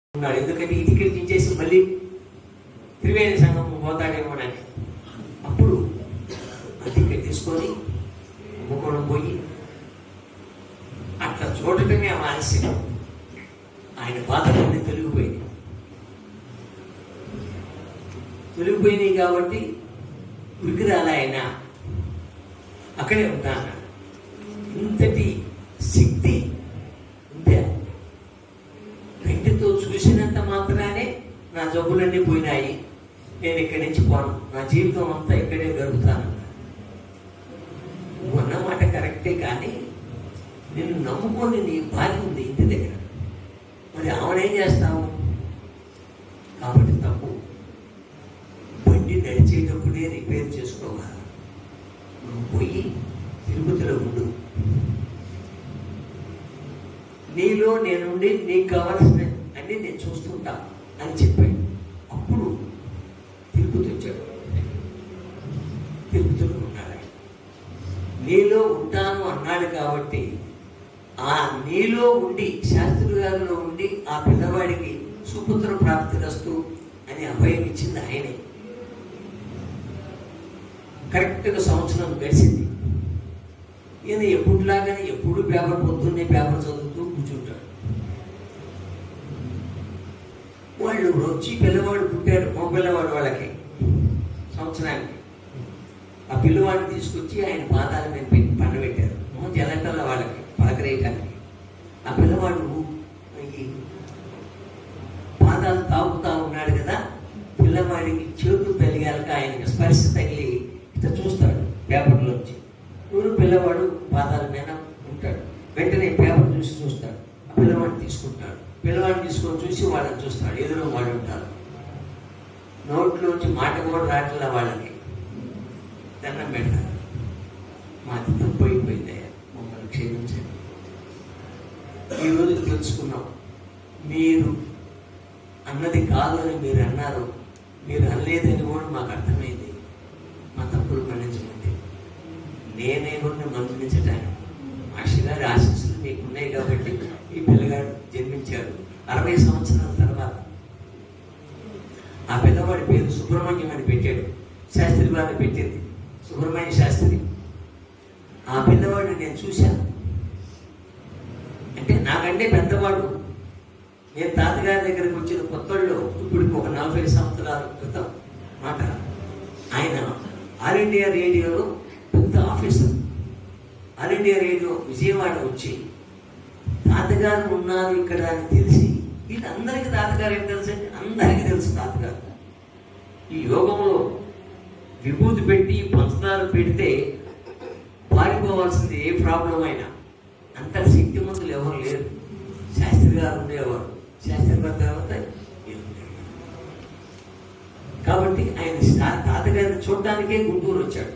ఉన్నాడు ఎందుకంటే ఈ టికెట్ ఇచ్చేసి మళ్ళీ త్రివేణి సంఘం పోతాడేమో అని అప్పుడు ఆ టికెట్ తీసుకొని కుంభకోణం పోయి అట్లా చూడటమే ఆలస్యం ఆయన బాధలన్నీ తొలగిపోయింది తొలగిపోయినాయి కాబట్టి విగ్రహాలు ఆయన అక్కడే ఉంటాను ఇంతటి శక్తి ఉంటే కంటితో చూసినంత మాత్రానే నా జబ్బులన్నీ పోయినాయి నేను ఇక్కడి నుంచి పోను నా జీవితం అంతా ఇక్కడే గడుపుతాను నువ్వు అన్నమాట కరెక్టే కానీ నిన్ను నమ్ముకొని నీ భార్య ఉంది ఇంటి దగ్గర మరి ఆమెనేం చేస్తావు కాబట్టి తప్పు బండి నడిచేటప్పుడే రిపేర్ చేసుకోవాలి నువ్వు పోయి తిరుపతిలో ఉండు నీలో నేనుండి నీకు కావాల్సిన అన్ని నేను చూస్తుంటా అని చెప్పాడు అప్పుడు తిరుపతి వచ్చాడు తిరుపతిలో ఉన్నాడు ఆయన. నీలో ఉంటాను అన్నాడు కాబట్టి ఆ నీలో ఉండి శాస్త్రి గారిలో ఉండి ఆ పిల్లవాడికి సుపుత్ర ప్రాప్తి రస్తు అని అభయం ఇచ్చింది ఆయనే కరెక్ట్గా సంవత్సరం గడిచింది ఈయన ఎప్పుడులాగానే ఎప్పుడు పేపర్ పొద్దున్నే పేపర్ చదువుతూ కూర్చుంటాడు వాళ్ళు వచ్చి పిల్లవాడు పుట్టాడు మగ పిల్లవాడు వాళ్ళకి సంవత్సరానికి ఆ పిల్లవాడిని తీసుకొచ్చి ఆయన పాదాల మీద పెట్టి పండబెట్టారు మొహం జలంటల వాళ్ళకి పలకరేయటానికి ఆ పిల్లవాడు ఈ పాదాలు తాగుతా ఉన్నాడు కదా పిల్లవాడికి చేతులు తగిలాక ఆయనకి స్పర్శ తగిలి ఇట్లా చూస్తాడు పేపర్లోంచి ఊరు పిల్లవాడు పాదాల మీద ఉంటాడు వెంటనే పేపర్ చూసి చూస్తాడు ఆ పిల్లవాడిని తీసుకుంటాడు పిల్లవాడిని తీసుకొని చూసి వాళ్ళని చూస్తాడు ఎదురు వాడు ఉంటాడు నోట్లోంచి మాట కూడా రావట్లే వాళ్ళకి దండం పెడతారు మాది తప్పు అయిపోయిందయ్యా మమ్మల్ని క్షమించండి ఈ రోజు తెలుసుకున్నాం మీరు అన్నది కాదు అని మీరు అన్నారు మీరు అనలేదని కూడా మాకు అర్థమైంది మా తప్పులు మన్నించమండి నేనే కూడా మన్నించటానికి మాస్టర్ గారి ఆశీస్సులు మీకు ఉన్నాయి కాబట్టి ఈ పిల్లగాడు జన్మించాడు అరవై సంవత్సరాల తర్వాత ఆ పిల్లవాడి పేరు సుబ్రహ్మణ్యం అని పెట్టాడు శాస్త్రి వారిని పెట్టింది సుబ్రహ్మణ్య శాస్త్రి ఆ పిల్లవాడిని నేను చూశాను అంటే నాకంటే పెద్దవాడు నేను తాతగారి దగ్గరికి వచ్చిన కొత్తల్లో ఇప్పుడు ఒక నలభై సంవత్సరాల క్రితం మాట ఆయన ఆల్ ఇండియా రేడియోలో పెద్ద officer All India radio Vijayawada వచ్చి తాతగారు ఉన్నారు ఇక్కడ అని తెలిసి వీళ్ళందరికీ తాతగారు ఏం తెలుసు అంటే అందరికీ తెలుసు తాతగారు ఈ యోగంలో విభూతి పెట్టి పంచదార పెడితే పారిపోవాల్సింది ఏ ప్రాబ్లం అయినా అంత శక్తిమంతులు ఎవరు లేరు శాస్త్రి గారు ఉండేవారు శాస్త్రి గారి తర్వాత ఈయన ఉండేవారు. కాబట్టి ఆయన శా- తాతగారిని చూడడానికే గుంటూరు వచ్చాడు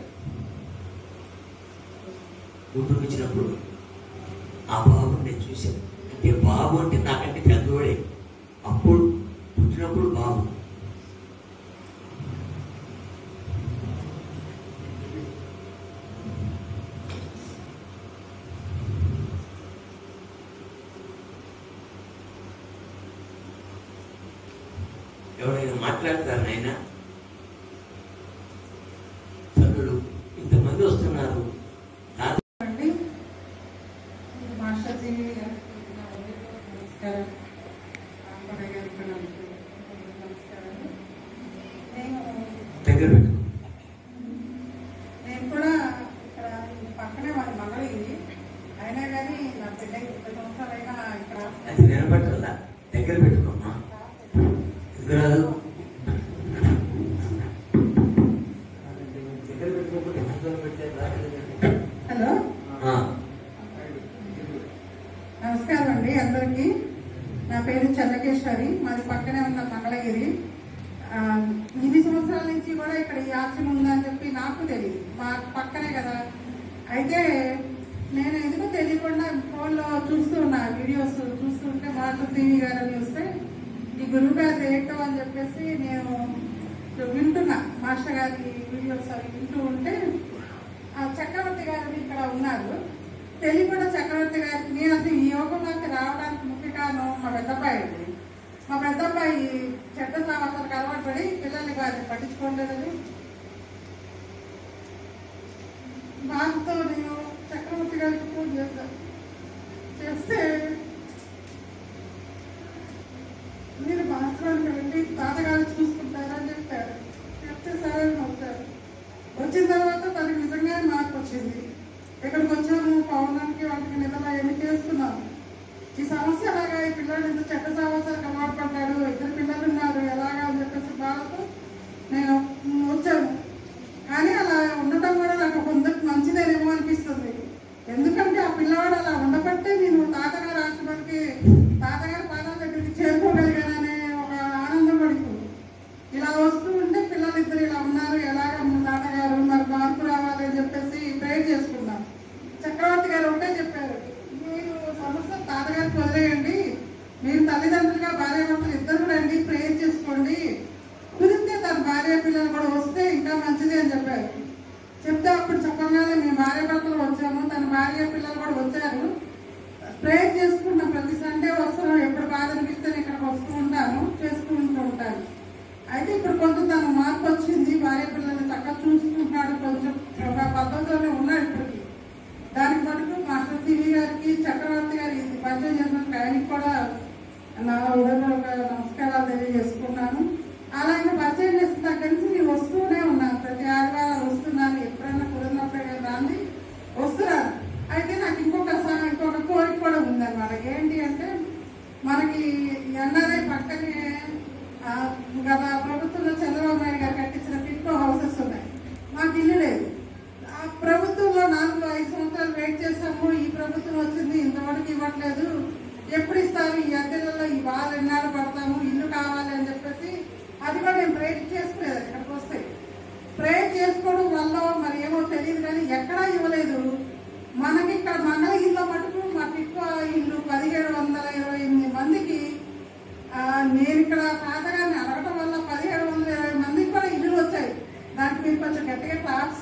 గుంటూరు వచ్చినప్పుడు ఆ బాబుని నేను చూశాను అంటే బాబు అంటే నాకంటే పెద్దవాడే అప్పుడు పుట్టినప్పుడు బాబు ఎవరైనా మాట్లాడతారు నాయన తల్లులు ఇంతమంది వస్తున్నారు తాత అండి మాస్టర్ జీ గారు నమస్కారం రాంపడే గారు ఇక్కడ నమస్కారం నేను దగ్గర పెట్టు నేను కూడా ఇక్కడ ఈ పక్కనే వాళ్ళ మంగళగిరి అయినా కానీ నా పెళ్ళై ముప్పై సంవత్సరాలైనా ఇక్కడ అది నిలబెట్టాలా దగ్గర పెట్టుకోమ్మా ఎందుకు రాదు దగ్గర పెట్టుకోకుండా ఎందుకు పెడితే రాదు కదా. హలో ఆ, నమస్కారం అండి అందరికీ నా పేరు చంద్రకేశ్వరి మాది పక్కనే ఉన్న మంగళగిరి ఆ, ఇన్ని సంవత్సరాల నుంచి కూడా ఇక్కడ ఈ ఆశ్రమం ఉందని చెప్పి నాకు తెలియదు మా పక్కనే కదా అయితే నేను ఎందుకో తెలియకుండా ఫోన్లో చూస్తూ ఉన్నా వీడియోస్ చూస్తుంటే మాస్టర్ టీవీ గారు అని వస్తే ఈ గురువు గారు ఏంటో అని చెప్పేసి నేను వింటున్నా మాస్టర్ గారి వీడియోస్ అవి వింటూ ఉంటే ఆ చక్రవర్తి గారు ఇక్కడ ఉన్నారు తెలియకుండా చక్రవర్తి గారికి నేను అసలు ఈ యోగంలోకి రావడానికి ముఖ్య కారణం మా పెద్దబ్బాయి అండి మా పెద్ద ఈ చెడ్డ సావాసాలకు అలవాటు పడి పిల్లల్ని వారిని పట్టించుకోలేదని బాధతో నేను చక్రవర్తి గారికి ఫోన్ చేశాను చేస్తే మీరు బాత్రూమ్కి వెళ్ళి తాతగారు చూసుకుంటారని చెప్పారు చెప్తే సరే అని వచ్చారు వచ్చిన తర్వాత తనకి నిజంగా మార్పు వచ్చింది ఇక్కడికి వచ్చాము పౌర్ణానికి వాళ్ళకి నిద్ర ఎన్ని చేస్తున్నాము ఈ సమస్య ఎలాగా ఈ పిల్లలు ఇంత చెడ్డ సమస్యలకు అలవాటు పడ్డాడు ఇద్దరు పిల్లలు ఉన్నారు ఎలాగా అని చెప్పేసి బాధతో నేను మ్, వచ్చాను కానీ అలా ఉండటం కూడా నాకు కొందరికి మంచిదేనేమో అనిపిస్తుంది ఎందుకంటే ఆ పిల్లవాడు అలా ఉండబట్టే నేను తాతగారు ఆశ్రమానికి తాతగారి పాదాల దగ్గరికి చేరుకోగలిగాననే ఒక ఆనందం పడుతుంది ఇలా వస్తూ ఉంటే పిల్లలు ఇద్దరు ఇలా ఉన్నారు ఎలాగ నాన్నగారు మరి మార్పు రావాలి అని చెప్పేసి ప్రేర్ చేసుకున్నాం చక్రవర్తి గారు ఒకటే చెప్పారు మీరు సమస్య తాతగారికి వదిలేయండి మీరు తల్లిదండ్రులుగా భార్య భర్తలు ఇద్దరు రండి ప్రేర్ చేసుకోండి కుదిరితే తన భార్య పిల్లలు కూడా వస్తే ఇంకా మంచిది అని చెప్పారు చెప్తే అప్పుడు చెప్పగానే మేము భార్య భర్తలు వచ్చాము తన భార్య పిల్లలు కూడా వచ్చారు ప్రేయర్ చేసుకుంటాం ప్రతి సండే వస్తున్నాం ఎప్పుడు బాధ అనిపిస్తే నేను ఇక్కడికి వస్తూ ఉంటాను చేసుకుంటూ ఉంటాను అయితే ఇప్పుడు కొంత తన మార్పు వచ్చింది భార్య పిల్లల్ని చక్కగా చూసుకుంటున్నాడు కొంచెం ఒక పద్ధతిలోనే ఉన్నాడు ఇప్పటికి దానికి మటుకు మాస్టర్ సివి గారికి చక్రవర్తి గారికి ఇది పరిచయం చేసిన ఆయనకి కూడా నా హృదయపూర్వక నమస్కారాలు తెలియజేసుకున్నాను అలాగే పరిచయం చేసిన దగ్గర నుంచి నేను వస్తూనే ఉన్నాను ప్రతి ఆదివారం వస్తున్నాను ఎప్పుడైనా కుదిరినప్పుడు రాని వస్తున్నాను అయితే నాకు ఇంకొక స- ఇంకొక కోరిక కూడా ఉందన్నమాట ఏంటి అంటే మనకి ఎన్ఆర్ఐ పక్కనే ఆ, గత ప్రభుత్వంలో చంద్రబాబు నాయుడు గారు కట్టించిన టిట్కో హౌసెస్ ఉన్నాయి మాకు ఇల్లు లేదు ఆ ప్రభుత్వంలో నాలుగు ఐదు సంవత్సరాలు వెయిట్ చేసాము ఈ ప్రభుత్వం వచ్చింది ఇంతవరకు ఇవ్వట్లేదు ఎప్పుడు ఇస్తారు ఈ అద్దెలలో ఈ బాధ ఎన్నాళ్ళు పడతాము ఇల్లు కావాలి అని చెప్పేసి అది కూడా నేను ప్రేర్ చేసుకోలేదు ఇక్కడికి వస్తే ప్రేర్ చేసుకోవడం వల్ల మరి ఏమో తెలియదు కానీ ఎక్కడా ఇవ్వలేదు మనకి ఇక్కడ మంగళగిరిలో మటుకు మా టిట్కో ఇల్లు పదిహేడు వందల ఇరవై ఎనిమిది మందికి ఆ, నేను ఇక్కడ తాతగారిని అడగటం వల్ల పదిహేడు వందల ఇరవై మందికి కూడా ఇల్లులు వచ్చాయి దానికి మీరు కొంచెం గట్టిగా క్లాప్స్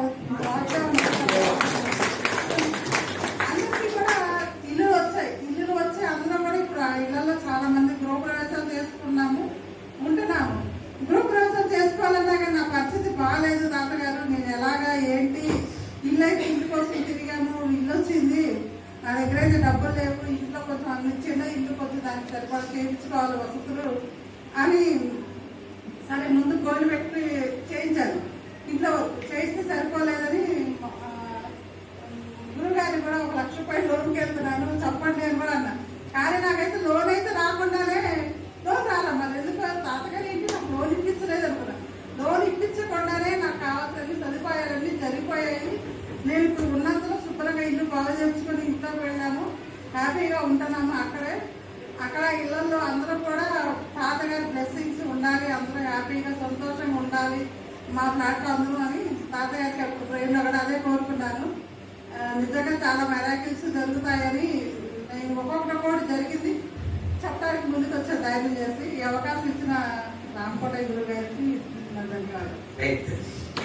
అందరికీ కూడా ఇల్లు వచ్చాయి ఇల్లులు వచ్చి అందరం కూడా ఇప్పుడు ఆ ఇళ్లలో చాలా మంది గృహప్రవేశాలు చేసుకున్నాము ఉంటున్నాము గృహప్రవేశం చేసుకోవాలన్నా కానీ నా పరిస్థితి బాగాలేదు తాతగారు నేను ఎలాగా ఏంటి ఇల్లు అయితే ఇంటి కోసం తిరిగాము ఇల్లు వచ్చింది నా దగ్గర అయితే డబ్బులు లేవు ఇంట్లో కొంచెం అందించిందో ఇల్లు కొంచెం దానికి సరిపడా చేయించుకోవాలి వసతులు అని సరే ముందు గోల్డ్ పెట్టి చేయించాను ఇంట్లో చేయిస్తే సరిపోలేదని ఆ, గురుగారి కూడా ఒక లక్ష రూపాయలు లోన్కి వెళ్తున్నాను చెప్పండి అని కూడా అన్నా కానీ నాకైతే లోన్ అయితే రాకుండానే లోన్ రాలే మరి ఎందుకు తాతగారు ఏంటి నాకు లోన్ ఇప్పించలేదు అనుకున్నా లోన్ ఇప్పించకుండానే నాకు కావాల్సిన సదుపాయాలన్నీ జరిగిపోయాయి నేను ఇప్పుడు ఉన్నంతలో శుభ్రంగా ఇల్లు బాగా చేసుకుని ఇంట్లోకి వెళ్ళాము హ్యాపీగా ఉంటున్నాము అక్కడే అక్కడ ఇళ్లలో అందరూ కూడా తాతగారి బ్లెస్సింగ్స్ ఉండాలి అందరూ హ్యాపీగా సంతోషంగా ఉండాలి మా ఫ్లాట్లో అందరూ అని తాతగారికి అప్పుడు ట్రైన్లో కూడా అదే కోరుకున్నాను ఆ, నిజంగా చాలా మెరాకిల్స్ జరుగుతాయని నేను ఒక్కొక్కటి కూడా జరిగింది చెప్పడానికి ముందుకు వచ్చే ధైర్యం చేసి ఈ అవకాశం ఇచ్చిన రామకోట గురువు గారికి నా ధన్యవాదాలు రైట్